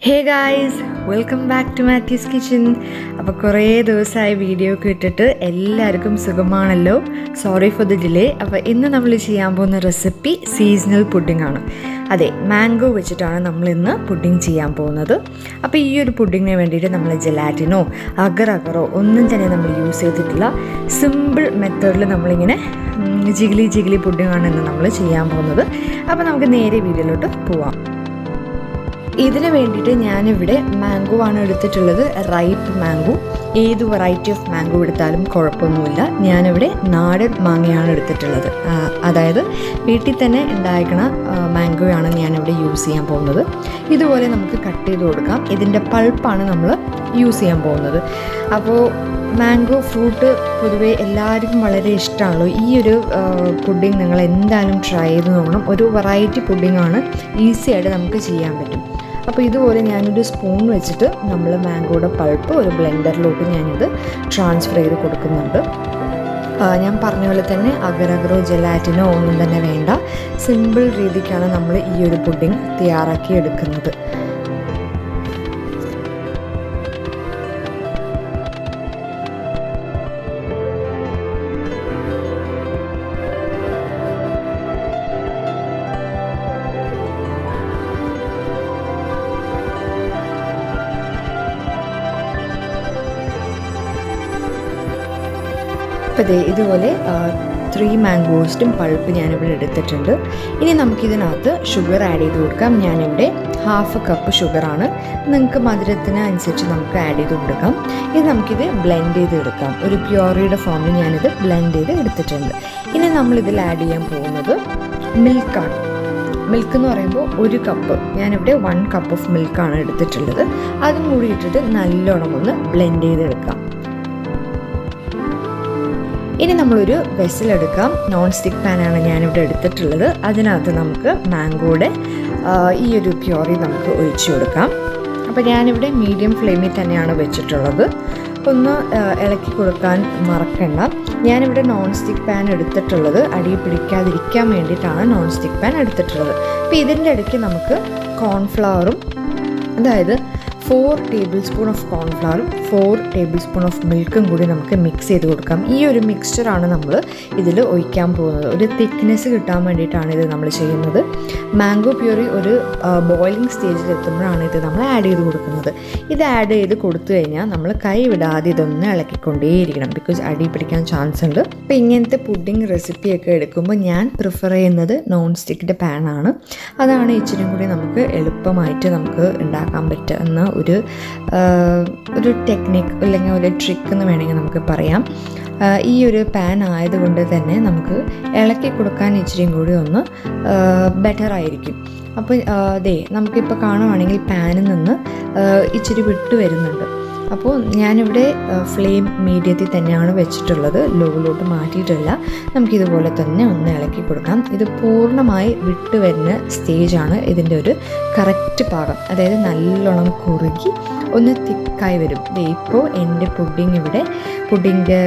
hey guys welcome back to Mathew's kitchen അപ്പോൾ കുറേ ദിവസമായി വീഡിയോ ഒക്കെ ഇട്ടിട്ട് എല്ലാവർക്കും സുഖമാണല്ലോ സോറി ഫോർ ദി ഡിലേ അപ്പോൾ ഇന്ന് നമ്മൾ ചെയ്യാൻ പോകുന്ന റെസിപ്പി സീസണൽ പുഡിംഗ് ആണ് അതെ മാംഗോ വെച്ചിട്ടാണ് നമ്മൾ ഇന്ന് പുഡിംഗ് ചെയ്യാൻ പോകുന്നത് അപ്പോൾ ഈ ഒരു പുഡിങ്ങിന് വേണ്ടിയിട്ട് നമ്മൾ ജെലാറ്റിനോ അഗർ അഗറോ ഒന്നും തന്നെ നമ്മൾ യൂസ് ചെയ്തിട്ടില്ല സിമ്പിൾ മെത്തേഡിൽ നമ്മളിങ്ങനെ ഉം, ജിഗിലി ജിഗിലി പുഡിംഗ് ആണ് ഇന്ന് നമ്മൾ ചെയ്യാൻ പോകുന്നത് അപ്പോൾ നമുക്ക് നേരെ വീഡിയോയിലോട്ട് പോവാം ഇതിന് വേണ്ടിയിട്ട് ഞാനിവിടെ മാംഗോ ആണ് എടുത്തിട്ടുള്ളത് റൈപ്പ് മാംഗോ ഏത് വെറൈറ്റി ഓഫ് മാംഗോ എടുത്താലും കുഴപ്പമൊന്നുമില്ല ഞാനിവിടെ നാടൻ മാങ്ങയാണ് എടുത്തിട്ടുള്ളത് ആ, അതായത് വീട്ടിൽ തന്നെ ഉണ്ടായിരിക്കണ മാംഗോയാണ് ഞാനിവിടെ യൂസ് ചെയ്യാൻ പോകുന്നത് ഇതുപോലെ നമുക്ക് കട്ട് ചെയ്ത് കൊടുക്കാം ഇതിൻ്റെ പൾപ്പാണ് നമ്മൾ യൂസ് ചെയ്യാൻ പോകുന്നത് അപ്പോൾ മാംഗോ ഫ്രൂട്ട് പൊതുവെ എല്ലാവർക്കും വളരെ ഇഷ്ടമാണല്ലോ ഈ ഒരു പുഡിങ് നിങ്ങൾ എന്തായാലും ട്രൈ ചെയ്ത് നോക്കണം ഒരു വെറൈറ്റി പുഡിംഗ് ആണ് ഈസി ആയിട്ട് നമുക്ക് ചെയ്യാൻ പറ്റും അപ്പോൾ ഇതുപോലെ ഞാനൊരു സ്പൂൺ വെച്ചിട്ട് നമ്മൾ മാംഗോയുടെ പൾപ്പ് ഒരു ബ്ലെൻഡറിലോട്ട് ഞാനിത് ട്രാൻസ്ഫർ ചെയ്ത് കൊടുക്കുന്നുണ്ട് ആ, ഞാൻ പറഞ്ഞ പോലെ തന്നെ അഗറഗറോ ജെലാറ്റിനോ ഒന്നും തന്നെ വേണ്ട സിമ്പിൾ രീതിക്കാണ് നമ്മൾ ഈ ഒരു പുഡിംഗ് തയ്യാറാക്കി എടുക്കുന്നത് അപ്പോൾ ദേ ഇതുപോലെ ത്രീ മാംഗോസ്റ്റും പൾപ്പ് ഞാനിവിടെ എടുത്തിട്ടുണ്ട് ഇനി നമുക്കിതിനകത്ത് ഷുഗർ ആഡ് ചെയ്ത് കൊടുക്കാം ഞാനിവിടെ ഹാഫ് കപ്പ് ഷുഗറാണ് നിങ്ങൾക്ക് മധുരത്തിന് അനുസരിച്ച് നമുക്ക് ആഡ് ചെയ്ത് കൊടുക്കാം ഇത് നമുക്കിത് ബ്ലെൻഡ് ചെയ്ത് എടുക്കാം ഒരു പ്യോറിയുടെ ഫോമിൽ ഞാനിത് ബ്ലെൻഡ് ചെയ്ത് എടുത്തിട്ടുണ്ട് ഇനി നമ്മളിതിൽ ആഡ് ചെയ്യാൻ പോകുന്നത് മിൽക്കാണ് മിൽക്ക് എന്ന് പറയുമ്പോൾ ഒരു കപ്പ് ഞാനിവിടെ വൺ കപ്പ് ഓഫ് മിൽക്കാണ് എടുത്തിട്ടുള്ളത് അതും കൂടി ഇട്ടിട്ട് നല്ലോണം ഒന്ന് ബ്ലെൻഡ് ചെയ്തെടുക്കാം ഇനി നമ്മളൊരു വെസലെടുക്കാം നോൺ സ്റ്റിക്ക് പാനാണ് ഞാനിവിടെ എടുത്തിട്ടുള്ളത് അതിനകത്ത് നമുക്ക് മാംഗോയുടെ ആ, ഈ ഒരു പ്യോറി നമുക്ക് ഒഴിച്ചു കൊടുക്കാം അപ്പോൾ ഞാനിവിടെ മീഡിയം ഫ്ലെയിമിൽ തന്നെയാണ് വെച്ചിട്ടുള്ളത് ഒന്ന് ആ, ഇളക്കി കൊടുക്കാൻ മറക്കണ്ട ഞാനിവിടെ നോൺ സ്റ്റിക്ക് പാൻ എടുത്തിട്ടുള്ളത് അടി പിടിക്കാതിരിക്കാൻ വേണ്ടിയിട്ടാണ് നോൺ സ്റ്റിക്ക് പാൻ എടുത്തിട്ടുള്ളത് അപ്പോൾ ഇതിൻ്റെ ഇടയ്ക്ക് നമുക്ക് കോൺഫ്ലവറും അതായത് ഫോർ ടേബിൾ സ്പൂൺ ഓഫ് കോൺഫ്ലവറും ഫോർ ടേബിൾ സ്പൂൺ ഓഫ് മിൽക്കും കൂടി നമുക്ക് മിക്സ് ചെയ്ത് കൊടുക്കാം ഈ ഒരു മിക്സ്ചറാണ് നമ്മൾ ഇതിൽ ഒഴിക്കാൻ പോകുന്നത് ഒരു തിക്നെസ് കിട്ടാൻ വേണ്ടിയിട്ടാണ് ഇത് നമ്മൾ ചെയ്യുന്നത് മാംഗോ പ്യൂറി ഒരു ബോയിലിംഗ് സ്റ്റേജിൽ എത്തുമ്പോഴാണ് ഇത് നമ്മൾ ആഡ് ചെയ്ത് കൊടുക്കുന്നത് ഇത് ആഡ് ചെയ്ത് കൊടുത്തു കഴിഞ്ഞാൽ നമ്മൾ കൈ വിടാതെ ഇതൊന്ന് ഇളക്കിക്കൊണ്ടേയിരിക്കണം ബിക്കോസ് അടി പിടിക്കാൻ ചാൻസ് ഉണ്ട് അപ്പോൾ ഇങ്ങനത്തെ പുഡിംഗ് റെസിപ്പിയൊക്കെ എടുക്കുമ്പോൾ ഞാൻ പ്രിഫർ ചെയ്യുന്നത് നോൺ സ്റ്റിക്കിൻ്റെ പാനാണ് അതാണ് ഇച്ചിരി കൂടി നമുക്ക് എളുപ്പമായിട്ട് നമുക്ക് ഉണ്ടാക്കാൻ പറ്റുന്ന ഒരു ആ, ഒരു ടെക്നിക്ക് അല്ലെങ്കിൽ ഒരു ട്രിക്ക് എന്ന് വേണമെങ്കിൽ നമുക്ക് പറയാം ആ, ഈ ഒരു പാൻ ആയതുകൊണ്ട് തന്നെ നമുക്ക് ഇളക്കി കൊടുക്കാൻ ഇച്ചിരിയും കൂടി ഒന്ന് ബെറ്റർ ആയിരിക്കും അപ്പോൾ ദേ നമുക്കിപ്പോൾ കാണുവാണെങ്കിൽ പാനിൽ നിന്ന് ആ, ഇച്ചിരി വിട്ട് വരുന്നുണ്ട് അപ്പോൾ ഞാനിവിടെ ഫ്ലെയിം മീഡിയത്തിൽ തന്നെയാണ് വെച്ചിട്ടുള്ളത് ലോയിലോട്ട് മാറ്റിയിട്ടില്ല നമുക്കിതുപോലെ തന്നെ ഒന്ന് ഇളക്കി കൊടുക്കാം ഇത് പൂർണ്ണമായി വിട്ട് വരുന്ന സ്റ്റേജാണ് ഇതിൻ്റെ ഒരു കറക്റ്റ് പാകം അതായത് നല്ലോണം കുറുകി ഒന്ന് തിക്കായി വരും ദേ ഇപ്പോൾ എൻ്റെ പുഡിങ് ഇവിടെ പുഡിൻ്റെ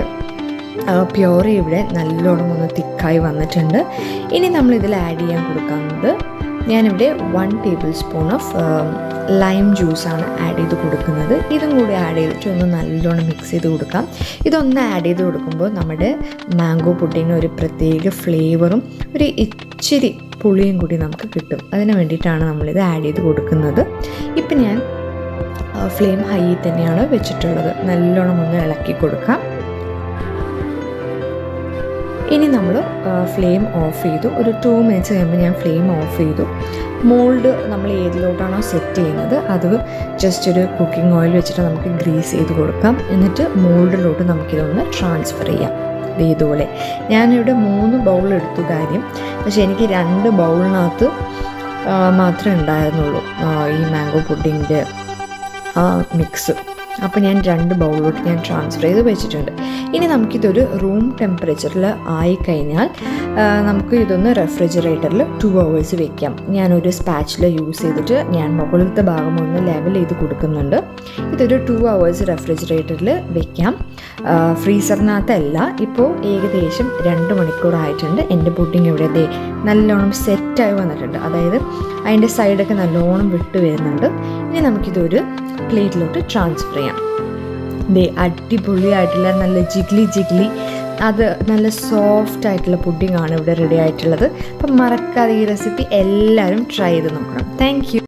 പ്യോറി ഇവിടെ നല്ലോണം ഒന്ന് തിക്കായി വന്നിട്ടുണ്ട് ഇനി നമ്മൾ ഇതിൽ ആഡ് ചെയ്യാൻ കൊടുക്കുന്നത് ഞാനിവിടെ one tablespoon of lime ജ്യൂസാണ് ആഡ് ചെയ്ത് കൊടുക്കുന്നത് ഇതും കൂടി ആഡ് ചെയ്തിട്ട് ഒന്ന് നല്ലോണം മിക്സ് ചെയ്ത് കൊടുക്കാം ഇതൊന്ന് ആഡ് ചെയ്ത് കൊടുക്കുമ്പോൾ നമ്മുടെ മാംഗോ പുഡിങ്ങിന് ഒരു പ്രത്യേക ഫ്ലേവറും ഒരു ഇച്ചിരി പുളിയും കൂടി നമുക്ക് കിട്ടും അതിന് വേണ്ടിയിട്ടാണ് നമ്മളിത് ആഡ് ചെയ്ത് കൊടുക്കുന്നത് ഇപ്പം ഞാൻ ഫ്ലെയിം ഹൈ തന്നെയാണ് വെച്ചിട്ടുള്ളത് നല്ലോണം ഒന്ന് ഇളക്കി കൊടുക്കാം ഇനി നമ്മൾ ഫ്ലെയിം ഓഫ് ചെയ്തു ഒരു ടു മിനിറ്റ്സ് കഴിയുമ്പോൾ ഞാൻ ഫ്ലെയിം ഓഫ് ചെയ്തു മോൾഡ് നമ്മൾ ഏതിലോട്ടാണോ സെറ്റ് ചെയ്യുന്നത് അത് ജസ്റ്റ് ഒരു കുക്കിംഗ് ഓയിൽ വെച്ചിട്ട് നമുക്ക് ഗ്രീസ് ചെയ്ത് കൊടുക്കാം എന്നിട്ട് മോൾഡിലോട്ട് നമുക്കിതൊന്ന് ട്രാൻസ്ഫർ ചെയ്യാം ദേ ഇതുപോലെ ഞാനിവിടെ മൂന്ന് ബൗൾ എടുത്തു കാര്യം പക്ഷെ എനിക്ക് രണ്ട് ബൗളിനകത്ത് ആ, മാത്രമേ ഉണ്ടായിരുന്നുള്ളൂ ആ, ഈ മാംഗോ പുഡിങ്ങിൻ്റെ മിക്സ് അപ്പോൾ ഞാൻ രണ്ട് ബൗളിലോട്ട് ഞാൻ ട്രാൻസ്ഫർ ചെയ്ത് വെച്ചിട്ടുണ്ട് ഇനി നമുക്കിതൊരു റൂം ടെമ്പറേച്ചറിൽ ആയിക്കഴിഞ്ഞാൽ ആ, നമുക്ക് ഇതൊന്ന് റെഫ്രിജറേറ്ററിൽ ടു അവേഴ്സ് വെക്കാം ഞാനൊരു സ്പാച്ചിൽ യൂസ് ചെയ്തിട്ട് ഞാൻ മുകളിലത്തെ ഭാഗം ഒന്ന് ലെവൽ ചെയ്ത് കൊടുക്കുന്നുണ്ട് ഇതൊരു ടു അവേഴ്സ് റെഫ്രിജറേറ്ററിൽ വെക്കാം ആ, ഫ്രീസറിനകത്തല്ല ഇപ്പോൾ ഏകദേശം രണ്ട് മണിക്കൂറായിട്ടുണ്ട് എൻ്റെ പുഡിങ് ഇവിടെ ദേ നല്ലോണം സെറ്റായി വന്നിട്ടുണ്ട് അതായത് അതിൻ്റെ സൈഡൊക്കെ നല്ലോണം വിട്ട് വരുന്നുണ്ട് ഇനി നമുക്കിതൊരു പ്ലേറ്റിലോട്ട് ട്രാൻസ്ഫർ ചെയ്യാം ദേ അടിപൊളിയായിട്ടുള്ള നല്ല ജിഗ്ലി ജിഗ്ലി അത് നല്ല സോഫ്റ്റ് ആയിട്ടുള്ള പുഡിംഗ് ആണ് ഇവിടെ റെഡി ആയിട്ടുള്ളത് അപ്പം മറക്കാതെ ഈ റെസിപ്പി എല്ലാവരും ട്രൈ ചെയ്ത് നോക്കണം താങ്ക്